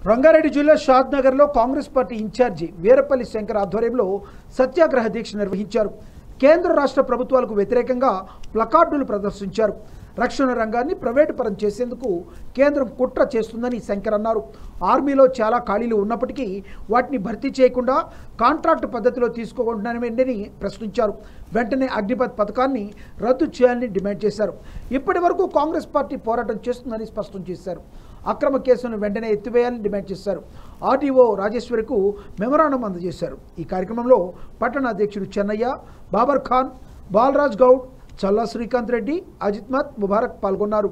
రంగారెడ్డి జిల్లా షాద్ నగర్లో కాంగ్రెస్ పార్టీ ఇన్ఛార్జి వీరపల్లి శంకర్ ఆధ్వర్యంలో సత్యాగ్రహ దీక్ష నిర్వహించారు కేంద్ర రాష్ట్ర ప్రభుత్వాలకు వ్యతిరేకంగా ప్లకార్డులు ప్రదర్శించారు రక్షణ రంగాన్ని ప్రైవేటు పరం చేసేందుకు కేంద్రం కుట్ర చేస్తుందని శంకర్ అన్నారు ఆర్మీలో చాలా ఖాళీలు ఉన్నప్పటికీ వాటిని భర్తీ చేయకుండా కాంట్రాక్ట్ పద్ధతిలో తీసుకోకుండానని ప్రశ్నించారు వెంటనే అగ్నిపథ్ పథకాన్ని రద్దు చేయాలని డిమాండ్ చేశారు ఇప్పటి వరకు కాంగ్రెస్ పార్టీ పోరాటం చేస్తుందని స్పష్టం చేశారు అక్రమ కేసును వెంటనే ఎత్తివేయాలని డిమాండ్ చేశారు ఆర్డీఓ రాజేశ్వరికు మెమరాండం అందజేశారు ఈ కార్యక్రమంలో పట్టణ అధ్యక్షుడు చెన్నయ్య బాబర్ ఖాన్ బాలరాజ్ గౌడ్ చల్లా శ్రీకాంత్ రెడ్డి అజిత్ మత్ ముబారక్ పాల్గొన్నారు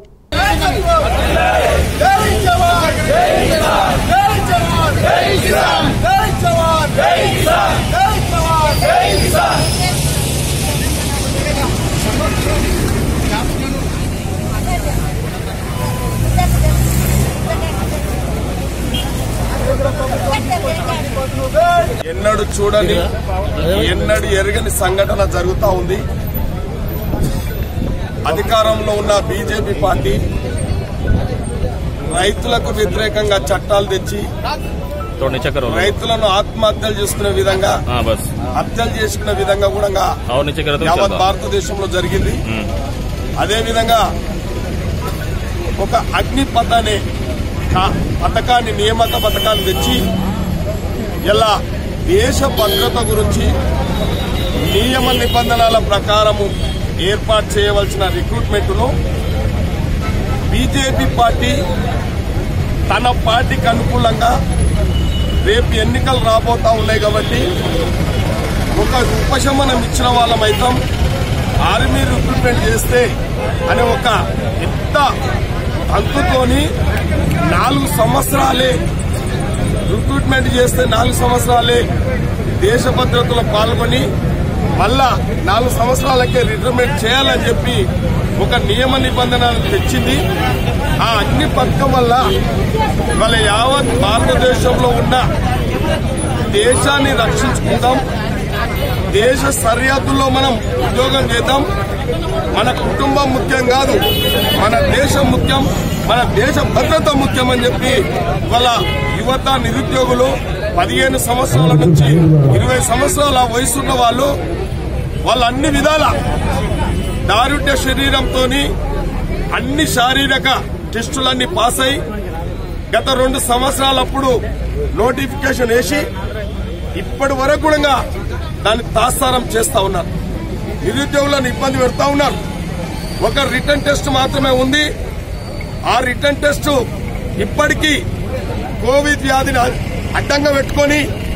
జై జవాన్ జై కిసాన్ జై జవాన్ జై కిసాన్ జై జవాన్ జై కిసాన్ జై జవాన్ జై కిసాన్ ఎన్నడు చూడని ఎన్నడు ఎరగని సంఘటన జరుగుతా ఉంది అధికారంలో ఉన్న బీజేపీ పార్టీ రైతులకు వ్యతిరేకంగా చట్టాలు తెచ్చి थोड़ा नीचे करो రైతులను ఆత్మహత్యలు చేసుకునే విధంగా हाँ बस హత్యలు చేసుకునే విధంగా కూడా और नीचे करो तो యావత్ चलता భారతదేశంలో జరిగింది हम्म, అదే విధంగా ఒక అగ్నిపథ్ అనే కా- పథకాన్ని నియామక పథకాన్ని తెచ్చి ఇలా దేశ భద్రత గురించి నియమ నిబంధనల ప్రకారము ఏర్పాటు చేయవలసిన రిక్రూట్మెంట్లో బీజేపీ పార్టీ తన పార్టీకి అనుకూలంగా రేపు ఎన్నికలు రాబోతా ఉన్నాయి కాబట్టి ఒక ఉపశమనం ఇచ్చిన వాళ్ళమైతాం ఆర్మీ రిక్రూట్మెంట్ చేస్తే అనే ఒక పెద్ద తంతుతోని నాలుగు సంవత్సరాలే రిక్రూట్మెంట్ చేస్తే నాలుగు సంవత్సరాలే దేశ భద్రతలో పాల్గొని మళ్ళా నాలుగు సంవత్సరాలకే రిటైర్మెంట్ చేయాలని చెప్పి ఒక నియమ నిబంధనలు తెచ్చింది ఆ అగ్ని పథకం వల్ల ఇవాళ యావత్ భారతదేశంలో ఉన్న దేశాన్ని రక్షించుకుందాం దేశ సరిహద్దుల్లో మనం ఉద్యోగం చేద్దాం మన కుటుంబం ముఖ్యం కాదు మన దేశం ముఖ్యం మన దేశ భద్రత ముఖ్యం అని చెప్పి ఇవాళ యువత నిరుద్యోగులు పదిహేను సంవత్సరాల నుంచి ఇరవై సంవత్సరాల వయసున్న వాళ్ళు వాళ్ళు అన్ని విధాల దారుఢ్య శరీరంతో అన్ని శారీరక టెస్టులన్నీ పాస్ అయి గత రెండు సంవత్సరాలప్పుడు నోటిఫికేషన్ వేసి ఇప్పటి వరకు కూడా దాన్ని తాత్సారం చేస్తా ఉన్నారు నిరుద్యోగులను ఇబ్బంది పెడతా ఉన్నారు ఒక రిటర్న్ టెస్ట్ మాత్రమే ఉంది ఆ రిటర్న్ టెస్ట్ ఇప్పటికీ కోవిడ్ వ్యాధిని అడ్డంగా పెట్టుకొని